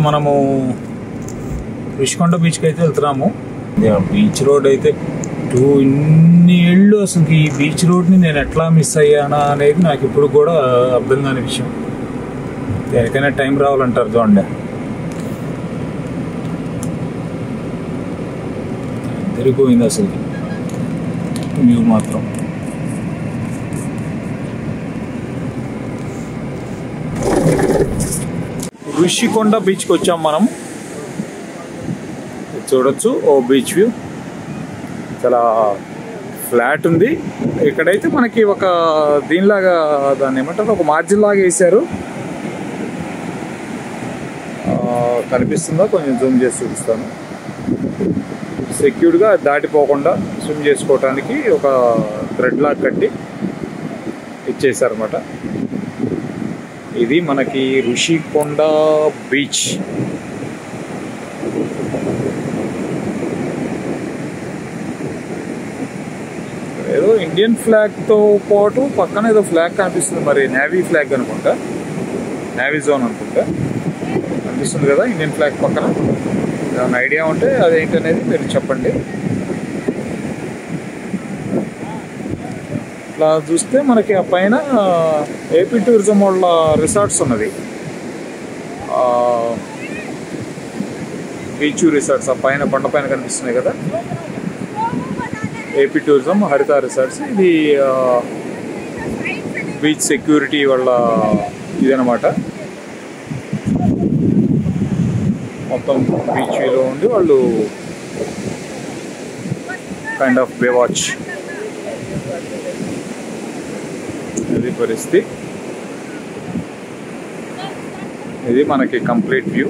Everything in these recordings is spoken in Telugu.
మనము రుషికొండ బీచ్కి అయితే వెళ్తున్నాము బీచ్ రోడ్ అయితే టూ ఇన్ని ఏళ్ళు అసలు ఈ బీచ్ రోడ్ని నేను ఎట్లా మిస్ అయ్యానా అనేది నాకు ఇప్పుడు కూడా అర్థం కాని విషయం దేనికైనా టైం రావాలంటారు చూడండి తిరిగిపోయింది అసలు వ్యూ మాత్రం ఋషికొండ బీచ్కి వచ్చాం మనం చూడొచ్చు ఓ బీచ్ వ్యూ చాలా ఫ్లాట్ ఉంది ఇక్కడైతే మనకి ఒక దీనిలాగా దాన్ని ఏమంటారు ఒక మార్జిన్ లాగా వేసారు ఆ, కనిపిస్తుందా కొంచెం జూమ్ చేసి చూపిస్తాను సెక్యూర్డ్గా దాటిపోకుండా స్విమ్ చేసుకోవటానికి ఒక థ్రెడ్ లాగా కట్టి ఇచ్చేసారన్నమాట ఇది మనకి ఋషికొండ బీచ్ ఏదో ఇండియన్ ఫ్లాగ్ తో పాటు పక్కన ఏదో ఫ్లాగ్ కనిపిస్తుంది మరి నేవీ ఫ్లాగ్ అనుకుంటా నేవీ జోన్ అనుకుంటా కనిపిస్తుంది కదా ఇండియన్ ఫ్లాగ్ పక్కన ఏమైనా ఐడియా ఉంటే అదేంటనేది మీరు చెప్పండి ఇట్లా చూస్తే మనకి ఆ పైన ఏపీ టూరిజం వాళ్ళ రిసార్ట్స్ ఉన్నది బీచ్ రిసార్ట్స్ ఆ పైన కొండ పైన కనిపిస్తున్నాయి కదా ఏపీ టూరిజం హరిత రిసార్ట్స్ ఇది బీచ్ సెక్యూరిటీ వాళ్ళ ఇదనమాట మొత్తం బీచ్ లో ఉండి వాళ్ళు కైండ్ ఆఫ్ బే వాచ్ ఇది పరిస్థితి ఇది మనకి కంప్లీట్ వ్యూ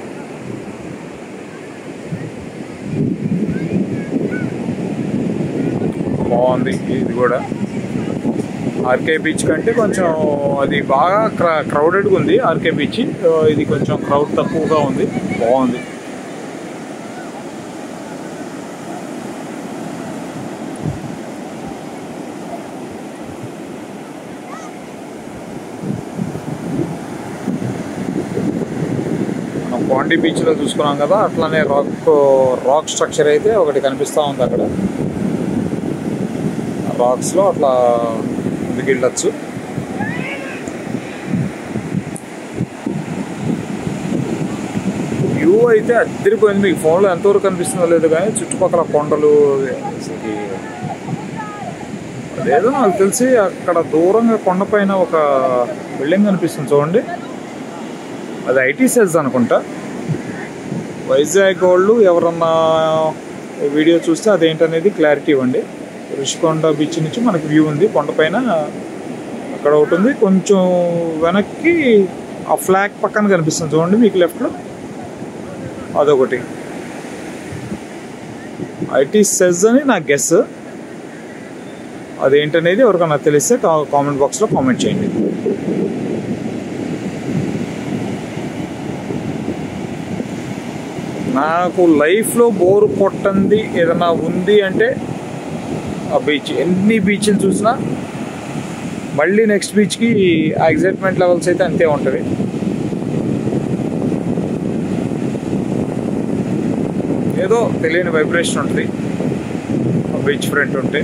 బాగుంది ఇది కూడా ఆర్కే బీచ్ కంటే కొంచెం అది బాగా క్రౌడెడ్గా ఉంది ఆర్కే బీచ్ ఆ, ఇది కొంచెం క్రౌడ్ తక్కువగా ఉంది బాగుంది మనం పాండి బీచ్లో చూసుకున్నాం కదా అట్లానే రాక్ రాక్ స్ట్రక్చర్ అయితే ఒకటి కనిపిస్తూ ఉంది అక్కడ రాక్స్లో అట్లా ముందుకు వెళ్ళొచ్చు వ్యూ అయితే అద్దరిపోయింది మీకు ఫోన్లో ఎంతవరకు కనిపిస్తుందో లేదు కానీ చుట్టుపక్కల కొండలు అసలుకి అదేదో నాకు తెలిసి అక్కడ దూరంగా కొండపైన ఒక బిల్డింగ్ కనిపిస్తుంది చూడండి అది ఐటీ సెల్స్ అనుకుంటా వైజాగ్ వాళ్ళు ఎవరన్నా ఈ వీడియో చూస్తే అదేంటనేది క్లారిటీ ఇవ్వండి ఋషికొండ బీచ్ నుంచి మనకి వ్యూ ఉంది కొండపైన అక్కడ ఒకటి ఉంది కొంచెం వెనక్కి ఆ ఫ్లాగ్ పక్కన కనిపిస్తుంది చూడండి మీకు లెఫ్ట్లో అదొకటి ఐటీ సెజ్ అని నా గెస్ అదేంటనేది ఎవరికైనా తెలిస్తే కామెంట్ బాక్స్లో కామెంట్ చేయండి నాకు లైఫ్లో బోర్ కొట్టంది ఏదైనా ఉంది అంటే ఆ బీచ్ ఎన్ని బీచ్లు చూసినా మళ్ళీ నెక్స్ట్ బీచ్కి ఆ ఎగ్జైట్మెంట్ లెవెల్స్ అయితే అంతే ఉంటుంది ఏదో తెలియని వైబ్రేషన్ ఉంటుంది ఆ బీచ్ ఫ్రంట్ ఉంటే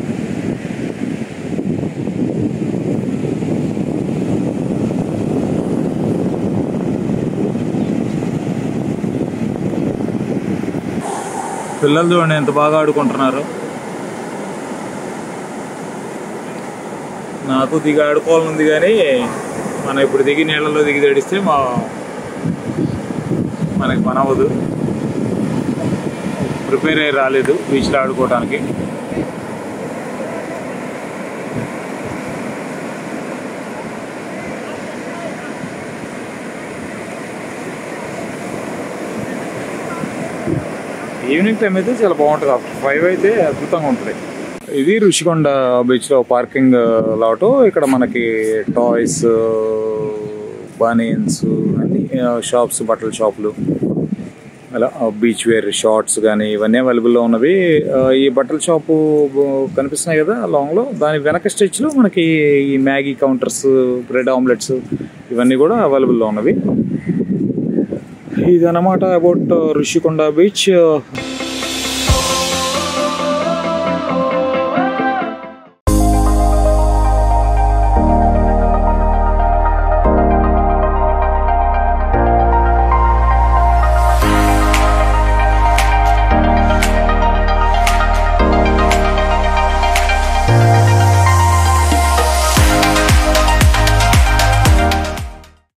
పిల్లలు చూడండి ఎంత బాగా ఆడుకుంటున్నారు నాకు దిగి ఆడుకోవాలనుంది కానీ మనం ఇప్పుడు దిగి నీళ్ళలో దిగి తడిస్తే మా మనకి పని అవ్వదు ప్రిపేర్ అయ్యి రాలేదు బీచ్లో ఆడుకోవడానికి ఈవినింగ్ టైం అయితే చాలా బాగుంటుంది ఆఫ్టర్ ఫైవ్ అయితే అద్భుతంగా ఉంటుంది ఇది ఋషికొండ బీచ్లో పార్కింగ్ లాట్ ఇక్కడ మనకి టాయ్స్ బనీన్స్ అన్ని షాప్స్ బట్టల షాపులు అలా బీచ్ వేర్ షార్ట్స్ కానీ ఇవన్నీ అవైలబుల్లో ఉన్నవి ఆ, ఈ బట్టల షాపు కనిపిస్తున్నాయి కదా లాంగ్లో దాని వెనక స్టెచ్లో మనకి ఈ మ్యాగీ కౌంటర్స్ బ్రెడ్ ఆమ్లెట్స్ ఇవన్నీ కూడా అవైలబుల్లో ఉన్నవి ఇదన్నమాట అబౌట్ ఋషికొండ బీచ్